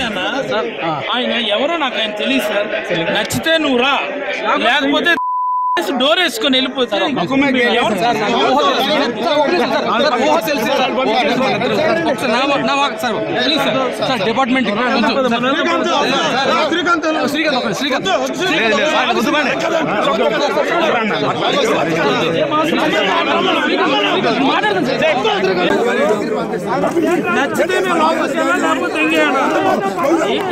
అన్న ఆయన ఎవరో నాకు ఆయన తెలియదు సార్ నచ్చితే నువ్వు రా లేకపోతే డోర్ వేసుకొని వెళ్ళిపోతారు ఎవరు సార్ డిపార్ట్మెంట్ శ్రీకాంత్ శ్రీకాంత్ నచ్చితే మేము లోపలికి వెళ్ళాలి, లేకపోతే ఎంగేయాలి. ఏంటి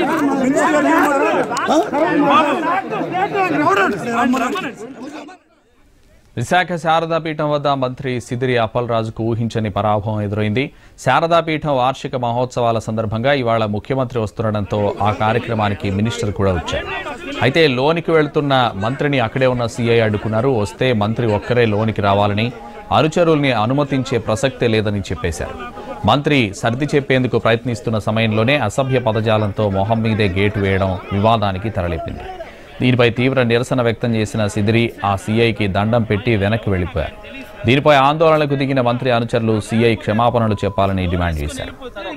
విశాఖ శారదాపీఠం వద్ద మంత్రి సిదిరి అప్పలరాజుకు ఊహించని పరాభవం ఎదురైంది శారదాపీఠం వార్షిక మహోత్సవాల సందర్భంగా ఇవాళ ముఖ్యమంత్రి వస్తుండటంతో ఆ కార్యక్రమానికి మినిస్టర్ కూడా వచ్చారు అయితే లోనికి వెళ్తున్న మంత్రిని అక్కడే ఉన్న సీఐ అడ్డుకున్నారు వస్తే మంత్రి ఒక్కరే లోనికి రావాలని అనుచరుల్ని అనుమతించే ప్రసక్తే లేదని చెప్పేశారు మంత్రి సర్ది చెప్పేందుకు ప్రయత్నిస్తున్న సమయంలోనే అసభ్య పదజాలంతో మొహం మీదే గేటు వేయడం వివాదానికి తరలిపింది దీనిపై తీవ్ర నిరసన వ్యక్తం చేసిన సిదిరి ఆ సీఐకి దండం పెట్టి వెనక్కి వెళ్లిపోయారు దీనిపై ఆందోళనకు దిగిన మంత్రి అనుచరులు సీఐ క్షమాపణలు చెప్పాలని డిమాండ్ చేశారు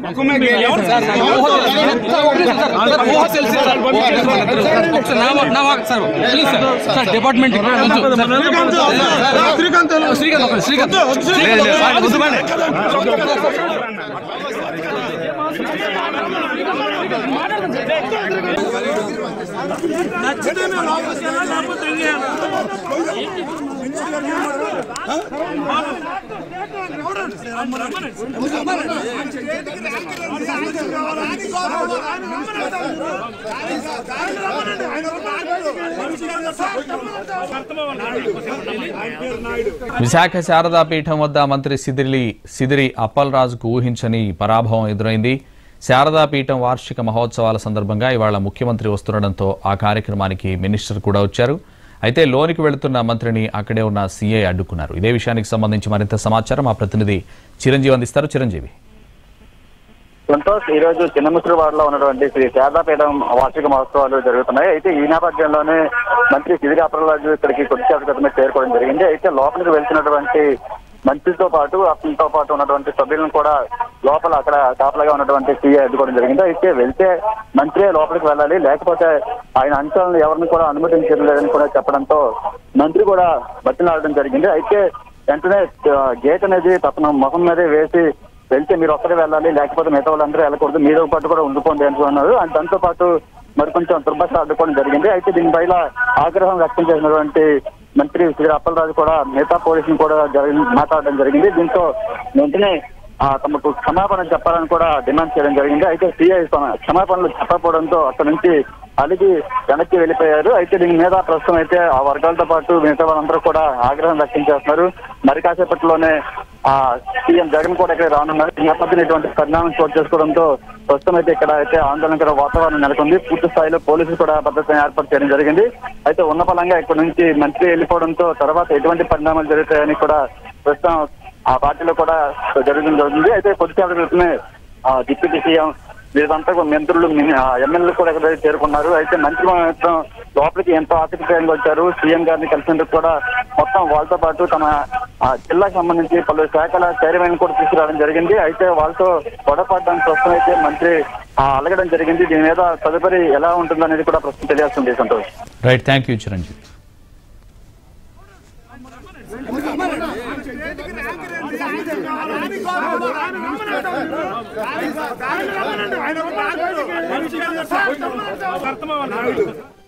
డిపార్ట్మెంట్ శ్రీకాంత్ శ్రీకాంత్ నచ్చితే మేము లోపలికి వెళ్ళాలి, లేకపోతే ఎంగేయాలి. ఏంటి విశాఖ శారదాపీఠం వద్ద మంత్రి సిదిరి సిదిరి అప్పలరాజుకు ఊహించని పరాభవం ఎదురైంది శారదాపీఠం వార్షిక మహోత్సవాల సందర్భంగా ఇవాళ ముఖ్యమంత్రి వస్తుండటంతో ఆ కార్యక్రమానికి మినిస్టర్ కూడా వచ్చారు అయితే లోనికి వెళుతున్న మంత్రిని అక్కడే ఉన్న సీఐ అడ్డుకున్నారు ఇదే విషయానికి సంబంధించి మరింత సమాచారం మా ప్రతినిధి చిరంజీవి అందిస్తారు చిరంజీవి సంతోష్ ఈ రోజు చిన్నముసురువాడలో ఉన్నటువంటి శ్రీ శారదాపీఠం వార్షిక మహోత్సవాలు జరుగుతున్నాయి అయితే ఈ నేపథ్యంలోనే మంత్రి సిదిరి అప్రరాజు ఇక్కడికి కొద్దిసేపు క్రితమే చేరుకోవడం జరిగింది అయితే లోపలికి వెళ్తున్నటువంటి మంత్రితో పాటు అతనితో పాటు ఉన్నటువంటి సభ్యులను కూడా లోపల అక్కడ కాపలాగా ఉన్నటువంటి సీఏ అడ్డుకోవడం జరిగింది అయితే వెళ్తే మంత్రి లోపలికి వెళ్ళాలి లేకపోతే ఆయన అంశాలను ఎవరిని కూడా అనుమతించడం లేదని కూడా చెప్పడంతో మంత్రి కూడా బతిలాడడం జరిగింది అయితే వెంటనే ఆ, గేట్ అనేది తప్పన ముఖం మీదే వేసి వెళ్తే మీరు ఒక్కరే వెళ్ళాలి లేకపోతే మిగతా వాళ్ళందరూ వెళ్ళకూడదు మీతో పాటు కూడా ఉండిపోండి అంటున్నారు అండ్ దాంతో పాటు మరి కొంచెం దుర్భాష అడ్డుకోవడం జరిగింది అయితే దీనిపైన ఆగ్రహం వ్యక్తం చేసినటువంటి మంత్రి శ్రీ అప్పలరాజు కూడా మిగతా పోలీసులు కూడా జరిగి మాట్లాడడం జరిగింది దీంతో వెంటనే ఆ, తమకు క్షమాపణ చెప్పాలని కూడా డిమాండ్ చేయడం జరిగింది అయితే సిఐ క్షమాపణలు చెప్పకపోవడంతో అక్కడ నుంచి అలిగి వెనక్కి వెళ్ళిపోయారు అయితే దీని మీద ప్రస్తుతం అయితే ఆ వర్గాలతో పాటు మిగతా వాళ్ళందరూ కూడా ఆగ్రహం వ్యక్తం చేస్తున్నారు మరి కాసేపట్లోనే ఆ సీఎం జగన్ కూడా ఇక్కడ రానున్నారు ఈ నేపథ్యంలో ఇటువంటి పరిణామం చోటు చేసుకోవడంతో ప్రస్తుతం అయితే ఇక్కడ అయితే ఆందోళనకర వాతావరణం నెలకొంది పూర్తి స్థాయిలో పోలీసులు కూడా భద్రతను ఏర్పాటు చేయడం జరిగింది అయితే ఉన్న ఫలంగా ఇక్కడ నుంచి మంత్రి వెళ్ళిపోవడంతో తర్వాత ఎటువంటి పరిణామాలు జరుగుతాయని కూడా ప్రస్తుతం ఆ పార్టీలో కూడా జరగడం జరుగుతుంది అయితే కొద్దిసేపటి క్రితమే ఆ డిప్యూటీ సీఎం వీరంతా కూడా మంత్రులు మిని- ఆ ఎమ్మెల్యేలు కూడా ఇక్కడ చేరుకున్నారు అయితే మంత్రి మాత్రం లోపలికి ఎంతో ఆసక్తికరంగా వచ్చారు సీఎం గారిని కలిసేందుకు కూడా మొత్తం వాళ్ళతో పాటు తమ ఆ జిల్లాకు సంబంధించి పలు శాఖల చైర్మన్ కూడా తీసుకురావడం జరిగింది అయితే వాళ్ళతో గొడవపడడానికి ప్రస్తుతం అయితే మంత్రి ఆ, అలగడం జరిగింది దీని మీద తదుపరి ఎలా ఉంటుందనేది కూడా ప్రస్తుతం తెలియాల్సింది Santosh right thank you Chiranjeevi ఆయన